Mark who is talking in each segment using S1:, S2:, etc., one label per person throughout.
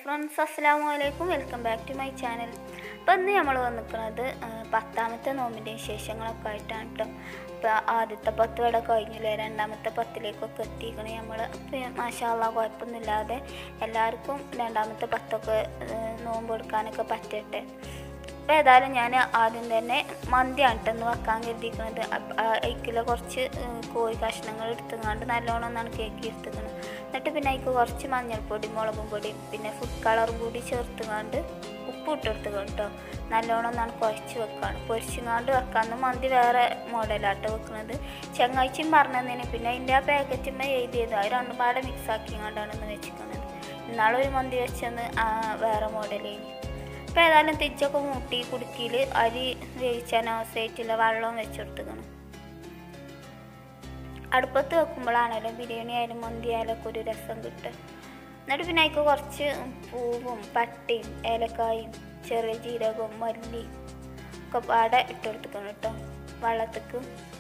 S1: friends അസ്സാം വലൈക്കും welcome back to my channel അപ്പോൾ ഇന്ന് നമ്മൾ വന്നിരിക്കുന്നത് പത്താമത്തെ നോമ്പിൻ്റെ വിശേഷങ്ങളൊക്കെ ആയിട്ടാണ് കേട്ടോ ഇപ്പോൾ ആദ്യത്തെ പത്ത് വട കഴിഞ്ഞില്ലേ രണ്ടാമത്തെ പത്തിലേക്കൊക്കെ എത്തിക്കണേ നമ്മൾ മാഷാള്ള കുഴപ്പമൊന്നുമില്ലാതെ എല്ലാവർക്കും രണ്ടാമത്തെ പത്തൊക്കെ ഏഹ്, നോമ്പ് എടുക്കാനൊക്കെ പറ്റട്ടെ അപ്പോൾ ഏതായാലും ഞാൻ ആദ്യം തന്നെ മന്തിയാണ് ട്ടോ ഇന്ന് വെക്കാൻ കരുതിയിരിക്കുന്നത് അതിൽ കുറച്ച് ഏഹ്, കോഴി കഷ്ണങ്ങൾ എടുത്തുകൊണ്ട് നല്ലോണം ഒന്നാണ് കേക്ക് എടുത്തുക്കുന്നത് എന്നിട്ട് പിന്നെ അതിക്ക് കുറച്ച് മഞ്ഞൾപ്പൊടി മുളകും പൊടിയും പിന്നെ ഫുഡ് കളറും കൂടി ചേർത്തുകൊണ്ട് ഉപ്പ് ഇട്ടെടുത്ത് കേട്ടോ നല്ലോണം ഒന്നാണ് കുഴച്ച് വെക്കാണ് പൊരിച്ചുങ്ങാണ്ട് വെക്കാന്ന് മന്തി വേറെ മോഡലാട്ടോ വെക്കുന്നത് ചെങ്ങാഴ്ചയും പറഞ്ഞതിന് പിന്നെ അതിൻ്റെ ആ പാക്കറ്റുമ്മ എഴുതിയത് അത് രണ്ടും പാടെ മിക്സ് ആക്കിങ്ങാണ്ടാണ് ഇന്ന് വെച്ചിരിക്കുന്നത് ഇന്നാളൊരു മന്തി വെച്ചെന്ന് ആ, വേറെ മോഡലേനി അപ്പോൾ ഏതായാലും തിരിച്ചൊക്കെ മൂട്ടി കുടുക്കിയിൽ അരി വേവിച്ചാൻ അവസ്ഥയായിട്ടുള്ള വെള്ളം വെച്ചെടുത്തുക്കണം അടുപ്പത്ത് വെക്കുമ്പോഴാണല്ലോ ബിരിയാണി ആയാലും മന്തി ആയാലും ഒക്കെ ഒരു രസം കിട്ടുക എന്നിട്ട് പിന്നെ അതിക്ക് കുറച്ച് പൂവും പട്ടയും ഏലക്കായും ചെറിയ ജീരകവും മല്ലി ഒക്കെ പാടെ ഇട്ടെടുത്തുക്കണം കേട്ടോ വെള്ളത്തേക്ക്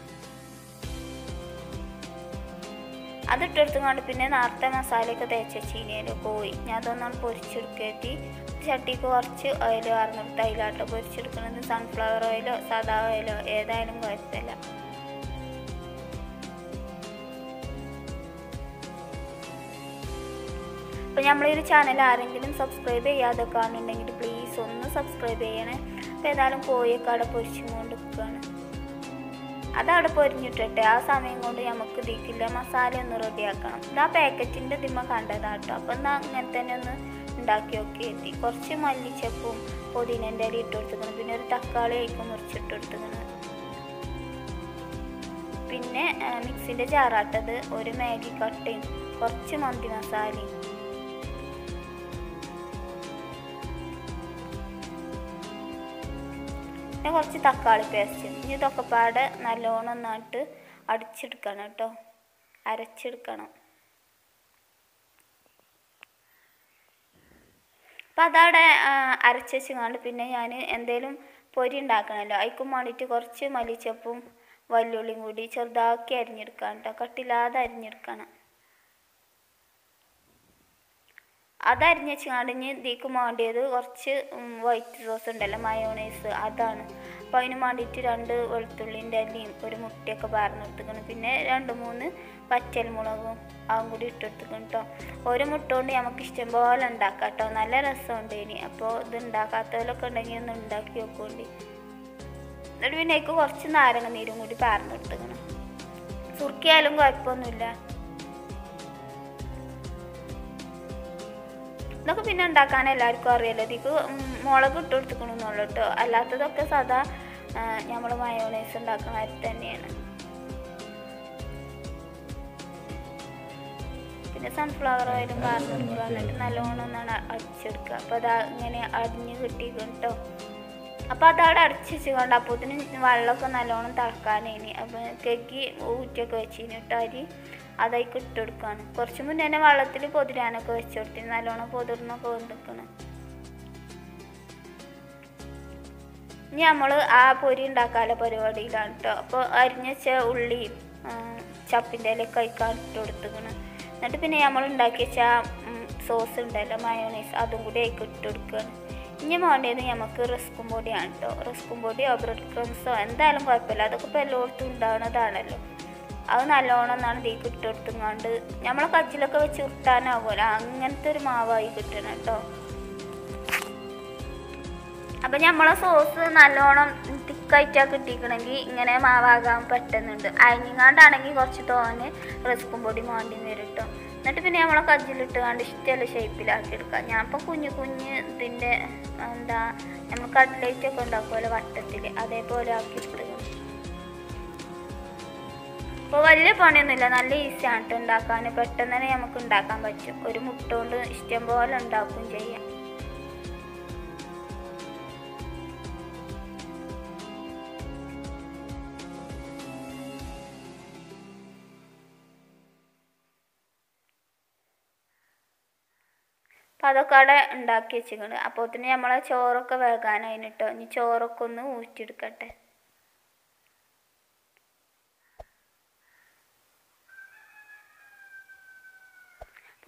S1: അത് ഇട്ടെടുത്തുകൊണ്ട് പിന്നെ നേരത്തെ മസാലയൊക്കെ തേച്ച് വെച്ചിനേലും കോഴി ഞാൻ അതൊന്നാണ് പൊരിച്ചെടുക്കേറ്റി ചട്ടിക്ക് കുറച്ച് ഓയിൽ വാർന്നെടുത്ത് അതിലാട്ടോ പൊരിച്ചെടുക്കുന്നത് സൺഫ്ലവർ ഓയിലോ സാദാ ഓയിലോ ഏതായാലും കുഴപ്പമില്ല അപ്പോൾ നമ്മൾ ഈ ഒരു ചാനൽ ആരെങ്കിലും സബ്സ്ക്രൈബ് ചെയ്യാതെ കാണുന്നുണ്ടെങ്കിൽ പ്ലീസ് ഒന്ന് സബ്സ്ക്രൈബ് ചെയ്യണേ അപ്പോൾ ഏതായാലും കോഴിയൊക്കെ അവിടെ പൊരിച്ചും കൊണ്ട് നിൽക്കുകയാണ് അതവിടെ പൊരിഞ്ഞിട്ടെ ആ സമയം കൊണ്ട് നമുക്ക് ഇതിക്കില്ല മസാല ഒന്ന് റെഡിയാക്കണം ഇത് ആ പാക്കറ്റിൻ്റെ ദിമ്മ കണ്ടതാട്ടോ അപ്പം എന്നാൽ അങ്ങനെ തന്നെ ഒന്ന് ഉണ്ടാക്കി നോക്കി എത്തി കുറച്ച് മല്ലിച്ചപ്പും പൊതിനൻ്റെ ഇല ഇട്ട് കൊടുത്തിക്കണം പിന്നെ ഒരു തക്കാളി ആയിരിക്കും മുറിച്ചിട്ട് കൊടുത്തിക്കണം പിന്നെ മിക്സിൻ്റെ ജാറാട്ടത് ഒരു മാഗി കട്ടയും കുറച്ച് മന്തി മസാലയും പിന്നെ കുറച്ച് തക്കാളി പേസ്റ്റ് ഇനി ഇതൊക്കെ പാടെ നല്ലോണം നട്ട് അടിച്ചെടുക്കണം കേട്ടോ അരച്ചെടുക്കണം അപ്പം അതവിടെ അരച്ച് വെച്ചുകൊണ്ട് പിന്നെ ഞാൻ എന്തേലും പൊരി ഉണ്ടാക്കണമല്ലോ അതിക്കും വേണ്ടിയിട്ട് കുറച്ച് മല്ലിച്ചപ്പും വല്യുള്ളിയും കൂടി ചെറുതാക്കി അരിഞ്ഞെടുക്കണം കേട്ടോ കട്ടില്ലാതെ അരിഞ്ഞെടുക്കണം അത് അരിഞ്ഞ് വെച്ചാണ്ട് ഇനി ഇതിക്ക് വേണ്ടിയത് കുറച്ച് വൈറ്റ് സോസ് ഉണ്ടല്ലോ മയോണൈസ് അതാണ് അപ്പോൾ അതിന് വേണ്ടിയിട്ട് രണ്ട് വെളുത്തുള്ളിൻ്റെ അല്ലിയും ഒരു മുട്ടയൊക്കെ പാർന്നെടുത്തിക്കണം പിന്നെ രണ്ട് മൂന്ന് പച്ചൽമുളകും അതും കൂടി ഇട്ടെടുത്തിക്കണം കേട്ടോ ഒരു മുട്ട കൊണ്ട് നമുക്ക് ഇഷ്ടം പോലെ ഉണ്ടാക്കാം കേട്ടോ നല്ല രസമുണ്ട് ഇനി അപ്പോൾ ഇത് ഉണ്ടാക്കാത്തവരൊക്കെ ഉണ്ടെങ്കിൽ ഒന്ന് ഉണ്ടാക്കി നോക്കുകൊണ്ട് എന്നിട്ട് പിന്നെ അതിക്ക് കുറച്ച് നാരങ്ങ നീരും കൂടി പാർന്നെടുത്തിക്കണം സുർക്കിയായാലും കുഴപ്പമൊന്നുമില്ല ഇതൊക്കെ പിന്നെ ഉണ്ടാക്കാൻ എല്ലാവർക്കും അറിയാലോ ഇതിക്ക് ഉം മുളക് ഇട്ട് കൊടുത്തിക്കണമെന്നുള്ളൂ കേട്ടോ അല്ലാത്തതൊക്കെ സാധാ നമ്മൾ മയോണൈസ് ഉണ്ടാക്കുന്ന മാതിരി തന്നെയാണ് പിന്നെ സൺഫ്ലവർ ഓയിലും പാർന്നെടുക്കുക എന്നിട്ട് നല്ലോണം ഒന്നാണ് അടിച്ചെടുക്കുക അപ്പോൾ അത് ഇങ്ങനെ അടിഞ്ഞ് കിട്ടിയിരിക്കും കേട്ടോ അപ്പോൾ അതവിടെ അടച്ച് വെച്ചുകൊണ്ട് അപ്പോത്തിന് വെള്ളമൊക്കെ നല്ലോണം തിളക്കാനേനി അപ്പോൾ കെക്കി ഊറ്റിയൊക്കെ വെച്ചിന് കേട്ടോ അരി അതായിക്ക് ഇട്ട് കൊടുക്കുകയാണ് കുറച്ച് മുന്നേ തന്നെ വെള്ളത്തിൽ പൊതിരാനൊക്കെ വെച്ച് കൊടുത്തിന് നല്ലോണം പൊതിർന്നൊക്കെ വന്നിരിക്കണം ഇനി നമ്മൾ ആ പൊരി ഉണ്ടാക്കാനുള്ള പരിപാടിയിലാണ് കേട്ടോ അപ്പോൾ അരിഞ്ഞ വെച്ച ഉള്ളിയും ചപ്പിൻ്റെ ഇലയൊക്കെ കഴിക്കാൻ ഇട്ട് കൊടുത്തിക്കണം എന്നിട്ട് പിന്നെ നമ്മൾ ഉണ്ടാക്കി വെച്ച സോസ് ഉണ്ടല്ലോ മയോണൈസ് അതും കൂടി അതിക്ക് ഇട്ട് കൊടുക്കുകയാണ് ഇനി വേണ്ടത് നമുക്ക് റിസ്കും പൊടിയാണ് കേട്ടോ റിസ്കും പൊടിയോ ബ്രെഡ് ക്രംസോ എന്തായാലും കുഴപ്പമില്ല അതൊക്കെ ഇപ്പോൾ എല്ലായിടത്തും ഉണ്ടാവുന്നതാണല്ലോ അത് നല്ലോണം എന്നാണ് ഇതിലേക്ക് ഇട്ട് കൊടുത്തുങ്ങാണ്ട് നമ്മളെ കച്ചിലൊക്കെ വെച്ച് ഉരുട്ടാനാവുമല്ലോ അങ്ങനത്തെ ഒരു മാവായി കിട്ടണം കേട്ടോ അപ്പം നമ്മളെ സോസ് നല്ലോണം തിക്കായിട്ടാ കിട്ടിക്കണമെങ്കിൽ ഇങ്ങനെ മാവാകാൻ പറ്റുന്നുണ്ട് അരിഞ്ഞാണ്ടാണെങ്കിൽ കുറച്ച് തോനെ റിസ്കും പൊടി മാണ്ടി വരും കേട്ടോ എന്നിട്ട് പിന്നെ നമ്മളെ കജ്ജിലിട്ട് കണ്ട് ഇഷ്ടമുള്ള ഷേപ്പിലാക്കി എടുക്കാം ഞാൻ ഇപ്പം കുഞ്ഞു കുഞ്ഞ് ഇതിൻ്റെ എന്താ നമ്മൾ കട്ട്ലേറ്റ് ഒക്കെ ഉണ്ടാക്കുമല്ലോ വട്ടത്തിൽ അതേപോലെ ആക്കി എടുത്തുക്കണം അപ്പോൾ വലിയ പണിയൊന്നുമില്ല നല്ല ഈസിയാണ് കേട്ടോ ഉണ്ടാക്കാൻ പെട്ടെന്ന് തന്നെ നമുക്ക് ഉണ്ടാക്കാൻ പറ്റും ഒരു മുട്ട കൊണ്ട് ഇഷ്ടം പോലെ ഉണ്ടാക്കുകയും ചെയ്യാം അപ്പം അതൊക്കെ അവിടെ ഉണ്ടാക്കി വെച്ചിട്ടുണ്ട് അപ്പോൾ തന്നെ നമ്മളെ ചോറൊക്കെ വേകാനായിന് കേട്ടോ ഇനി ചോറൊക്കെ ഒന്ന് ഊറ്റിയെടുക്കട്ടെ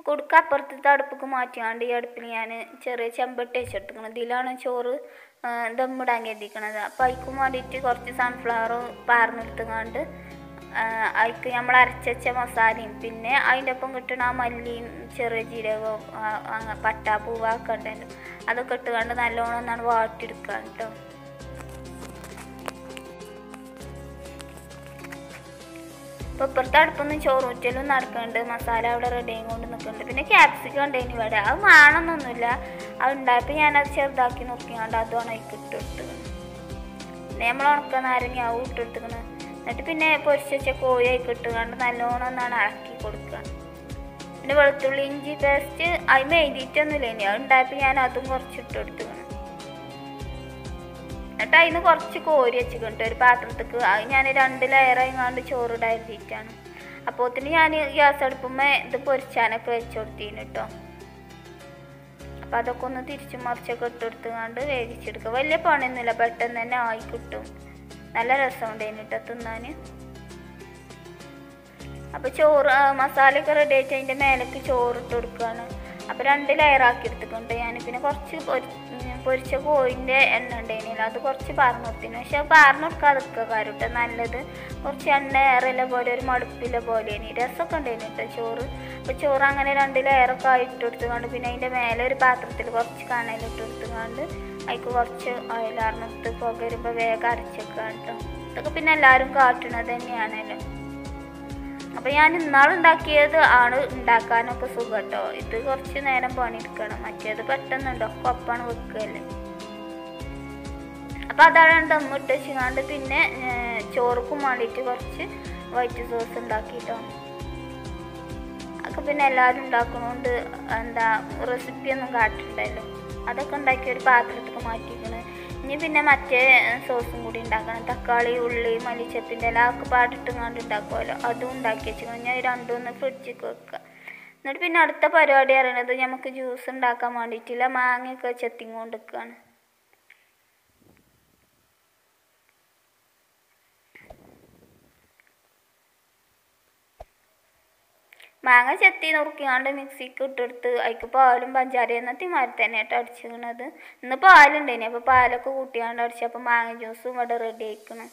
S1: കൊടുക്ക അപ്പുറത്തെ അടുപ്പൊക്കെ മാറ്റിയാണ്ട് ഈ അടുപ്പിൽ ഞാൻ ചെറിയ ചെമ്പട്ടി വെച്ചെടുക്കണം ഇതിലാണ് ചോറ് ആ, ദമ്മിടാൻ കരുതിക്കണത് അപ്പം അതിക്കും വേണ്ടിയിട്ട് കുറച്ച് സൺഫ്ലവർ പാർന്നെടുത്തുകൊണ്ട് അതിക്ക് നമ്മൾ അരച്ച മസാലയും പിന്നെ അതിൻ്റെ ഒപ്പം കിട്ടണ ആ മല്ലിയും ചെറിയ ജീരകവും ആ, ആ, പട്ട പൂവൊക്കെ ഉണ്ടല്ലോ അതൊക്കെ ഇട്ടുകൊണ്ട് നല്ലോണം ഒന്നാണ് വാട്ടിയെടുക്കാൻ കേട്ടോ ഇപ്പോൾ ഇപ്പുറത്തെ അടുപ്പൊന്നും ചോറൂറ്റലും നടക്കുന്നുണ്ട് മസാല അവിടെ റെഡി ആയി കൊണ്ട് നിൽക്കുന്നുണ്ട് പിന്നെ ക്യാപ്സിക്കം ഉണ്ടായിന് ഇവിടെ അത് വേണമെന്നൊന്നുമില്ല അത് ഉണ്ടായപ്പോൾ ഞാനത് ചെറുതാക്കി നോക്കിയാണ്ട് അതുമാണ് അതിൽ ഇട്ടെടുത്തത് പിന്നെ നമ്മൾ ഉണക്ക നാരങ്ങ ആവും ഇട്ടെടുത്തുക്കണ് എന്നിട്ട് പിന്നെ പൊരിച്ച് വെച്ച കോഴി അതിൽ ഇട്ടുകൊണ്ട് നല്ലോണം ഒന്നാണ് ഇളക്കി കൊടുക്കുക പിന്നെ വെളുത്തുള്ളി ഇഞ്ചി പേസ്റ്റ് അതിന് എഴുതിയിട്ടൊന്നുമില്ല ഇനി അത് ഉണ്ടായപ്പോൾ ഞാൻ അതും കുറച്ച് ഇട്ടെടുത്തുക്കണം എന്നിട്ട് അതിന് കുറച്ച് കോരി വെച്ചിട്ടുണ്ട് ഒരു പാത്രത്തേക്ക് അത് ഞാൻ രണ്ട് ലെയറായിങ്ങാണ്ട് ചോറിടാൻ എഴുതിയിട്ടാണ് അപ്പോത്തിന് ഞാൻ ഗ്യാസ് അടുപ്പുമ്മേ ഇത് പൊരിച്ചാനൊക്കെ വെച്ച് കൊടുത്തീന് കേട്ടോ അപ്പം അതൊക്കെ ഒന്ന് തിരിച്ചും മറിച്ചൊക്കെ ഇട്ടെടുത്തുകൊണ്ട് വേവിച്ചെടുക്കുക വലിയ പണിയൊന്നുമില്ല പെട്ടെന്ന് തന്നെ ആയി കിട്ടും നല്ല രസമുണ്ടേന് കേട്ടോ തിന്നാൻ അപ്പോൾ ചോറ് ആ, മസാലയൊക്കെ റെഡി ആയിട്ട് അതിൻ്റെ മേലേക്ക് ചോറ് ഇട്ട് കൊടുക്കുകയാണ് അപ്പോൾ രണ്ട് ലെയറാക്കി എടുത്തിട്ടുണ്ട് ഞാൻ പിന്നെ കുറച്ച് പൊരി ഉം, പൊരിച്ച കോഴിൻ്റെ എണ്ണ ഉണ്ടായിരുന്നില്ല അത് കുറച്ച് പാർന്നു കൊടുത്തിന് പക്ഷെ അത് പാർന്നു കൊടുക്കാതെ നിൽക്കുക കാര്യട്ടെ നല്ലത് കുറച്ച് എണ്ണ ഏറെല്ല പോലെ ഒരു മടുപ്പില്ല പോലെയാണ് രസമൊക്കെ ഉണ്ടായിരുന്നു കേട്ടോ ചോറ് അപ്പോൾ ചോറ് അങ്ങനെ രണ്ട് ലെയറൊക്കെ ആയിട്ട് കൊടുത്തുകൊണ്ട് പിന്നെ അതിൻ്റെ മേലെ ഒരു പാത്രത്തിൽ കുറച്ച് കണലിട്ട് കൊടുത്തുകൊണ്ട് അതിക്ക് കുറച്ച് ഓയിലാർന്നിട്ട് പുക വരുമ്പോൾ വേഗം അരച്ചേക്കാണ് കേട്ടോ ഇതൊക്കെ പിന്നെ എല്ലാവരും കാട്ടണത് തന്നെയാണല്ലോ അപ്പൊ ഞാൻ ഇന്നാളുണ്ടാക്കിയത് ആണ് ഉണ്ടാക്കാനൊക്കെ സുഖം കേട്ടോ ഇത് കുറച്ച് നേരം പണിയെടുക്കണം മറ്റേത് പെട്ടെന്നുണ്ടോ ഒപ്പാണ് വെക്കുകയല്ലേ അപ്പൊ അതാണ് ദമ്മിട്ട് വെച്ചുകൊണ്ട് പിന്നെ ഏർ, ചോറുക്കും വേണ്ടിയിട്ട് കുറച്ച് വൈറ്റ് സോസ് ഉണ്ടാക്കിട്ടോ അതൊക്കെ പിന്നെ എല്ലാവരും ഉണ്ടാക്കണോണ്ട് എന്താ റെസിപ്പി ഒന്നും കാട്ടുണ്ടല്ലോ അതൊക്കെ ഉണ്ടാക്കി ഒരു പാത്രത്തേക്ക് മാറ്റിക്കണ് ഇനി പിന്നെ മറ്റേ സോസും കൂടി ഉണ്ടാക്കണം തക്കാളി ഉള്ളി മല്ലിച്ചപ്പിൻ്റെ എല്ലാം ഒക്കെ പാടിട്ടുങ്ങാണ്ട് ഉണ്ടാക്കുമല്ലോ അതും ഉണ്ടാക്കി വെച്ചിക്കണം ഞാൻ രണ്ടും ഒന്ന് ഫ്രിഡ്ജിക്ക് വെക്കുക എന്നിട്ട് പിന്നെ അടുത്ത പരിപാടി അറിയണത് നമുക്ക് ജ്യൂസ് ഉണ്ടാക്കാൻ വേണ്ടിയിട്ടില്ല മാങ്ങയൊക്കെ ചെത്തിങ്ങോണ്ട് നിൽക്കുകയാണ് മാങ്ങ ചെത്തി നുറുക്കിയാണ്ട് മിക്സിക്ക് ഇട്ടെടുത്ത് അതിക്ക് പാലും പഞ്ചാരയും എന്നത്തെ മാതിരി തന്നെ കേട്ടോ അടിച്ചിരിക്കണത് ഇന്ന് പാലുണ്ടേനി അപ്പോൾ പാലൊക്കെ കൂട്ടിയാണ്ട് അടിച്ചപ്പോൾ മാങ്ങ ജ്യൂസും ഇവിടെ റെഡി ആയിക്കണം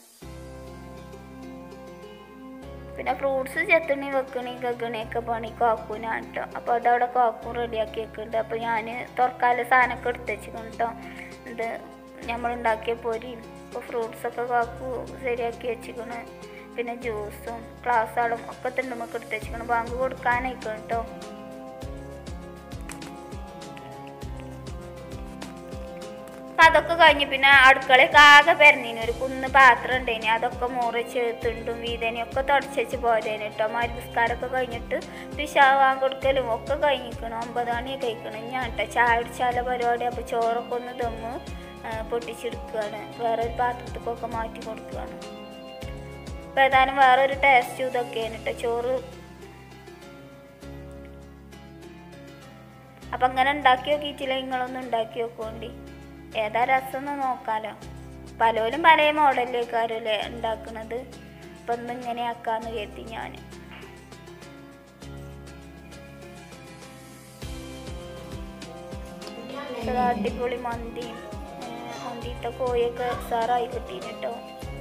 S1: പിന്നെ ഫ്രൂട്ട്സ് ചെത്തണി വെക്കണി ഗഗണിയൊക്കെ പണി കാക്കൂനാണ് കേട്ടോ അപ്പോൾ അതവിടെ കാക്കും റെഡിയാക്കി വെക്കുന്നുണ്ട് അപ്പോൾ ഞാൻ തുറക്കാല സാധനമൊക്കെ എടുത്ത് വെച്ചിരിക്കണം കേട്ടോ ഇത് നമ്മളുണ്ടാക്കിയ പൊരിയും ഇപ്പോൾ ഫ്രൂട്ട്സൊക്കെ കാക്കു ശരിയാക്കി വെച്ചിരിക്കണ് പിന്നെ ജ്യൂസും ക്ലാസ്സുകളും ഒക്കെ തിണ്ടുമൊക്കെ എടുത്ത് വെച്ചിരിക്കണം ബാങ്ക് കൊടുക്കാനായിക്കണം കേട്ടോ അപ്പൊ അതൊക്കെ കഴിഞ്ഞ് പിന്നെ അടുക്കളയൊക്കെ ആകെ പെരഞ്ഞീന് ഒരു കുന്ന് പാത്രം ഉണ്ടായിന് അതൊക്കെ മുറിച്ച് തിണ്ടും വീതനയും ഒക്കെ തുടച്ചു പോരേന് കേട്ടോ മരുസ്കാരമൊക്കെ കഴിഞ്ഞിട്ട് പിശാവാൻ കൊടുക്കലും ഒക്കെ കഴിഞ്ഞിരിക്കണം ഒമ്പത് മണി കഴിക്കണം ഞാൻ കേട്ടോ ചായ അടിച്ചാല പരിപാടി അപ്പോൾ ചോറൊക്കെ ഒന്ന് ദമ്മ് ആ, പൊട്ടിച്ചെടുക്കുകയാണ് വേറെ ഒരു പാത്രത്തേക്കൊക്കെ മാറ്റി കൊടുക്കുകയാണ് അപ്പോൾ ഏതായാലും വേറെ ഒരു ടേസ്റ്റ് ഇതൊക്കെയാണ് കേട്ടോ ചോറ് അപ്പം അങ്ങനെ ഉണ്ടാക്കി നോക്കിയിട്ടില്ല നിങ്ങളൊന്ന് ഉണ്ടാക്കി നോക്കുകൊണ്ടി ഏതാ രസം എന്ന് നോക്കാലോ പലരും പല മോഡലിലേക്കാരല്ലേ ഉണ്ടാക്കുന്നത് അപ്പം ഒന്ന് ഇങ്ങനെ ആക്കാന്ന് കരുതി ഞാൻ അടിപൊളി മന്തിയും ഏർ മന്തിത്തെ കോഴിയൊക്കെ സാറായി കിട്ടീന് കേട്ടോ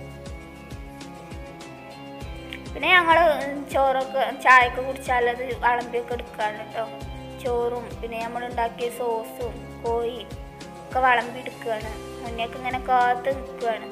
S1: പിന്നെ ഞങ്ങൾ ചോറൊക്കെ ചായയൊക്കെ കുടിച്ചാലത് വിളമ്പിയൊക്കെ എടുക്കാണ് കേട്ടോ ചോറും പിന്നെ നമ്മൾ ഉണ്ടാക്കിയ സോസും കോഴിയും ഒക്കെ വിളമ്പി എടുക്കുകയാണ് മുന്നേക്ക് ഇങ്ങനെ കാത്ത് നിൽക്കുകയാണ്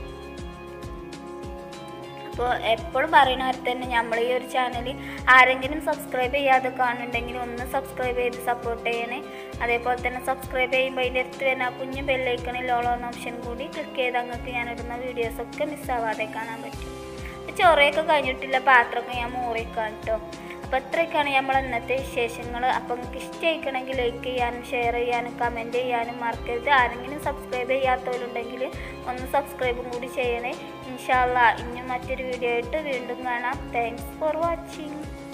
S1: അപ്പോൾ എപ്പോഴും പറയുന്ന പോലെ തന്നെ നമ്മൾ ഈ ഒരു ചാനൽ ആരെങ്കിലും സബ്സ്ക്രൈബ് ചെയ്യാതെ കാണുന്നുണ്ടെങ്കിൽ ഒന്ന് സബ്സ്ക്രൈബ് ചെയ്ത് സപ്പോർട്ട് ചെയ്യണേ അതേപോലെ തന്നെ സബ്സ്ക്രൈബ് ചെയ്യുമ്പോൾ അതിൻ്റെ അടുത്ത് തന്നെ ആ കുഞ്ഞു ബെല്ലൈക്കണിൽ ഓൾ എന്ന ഓപ്ഷൻ കൂടി ക്ലിക്ക് ചെയ്ത് അങ്ങക്ക് ഞാനിടുന്ന വീഡിയോസൊക്കെ മിസ്സാവാതെ കാണാൻ പറ്റും ചോറയൊക്കെ കഴിഞ്ഞിട്ടില്ല പാത്രമൊക്കെ ഞാൻ മൂറിക്കാൻ കേട്ടോ അപ്പോൾ ഇത്രയൊക്കെയാണ് നമ്മൾ ഇന്നത്തെ വിശേഷങ്ങൾ അപ്പോൾ നിങ്ങൾക്ക് ഇഷ്ടമായിക്കണമെങ്കിൽ ലൈക്ക് ചെയ്യാനും ഷെയർ ചെയ്യാനും കമൻറ്റ് ചെയ്യാനും മറക്കരുത് ആരെങ്കിലും സബ്സ്ക്രൈബ് ചെയ്യാത്തവരുണ്ടെങ്കിൽ ഒന്ന് സബ്സ്ക്രൈബും കൂടി ചെയ്യണേ ഇൻഷാല്ല ഇനി മറ്റൊരു വീഡിയോ ആയിട്ട് വീണ്ടും കാണാം താങ്ക്സ് ഫോർ വാച്ചിങ്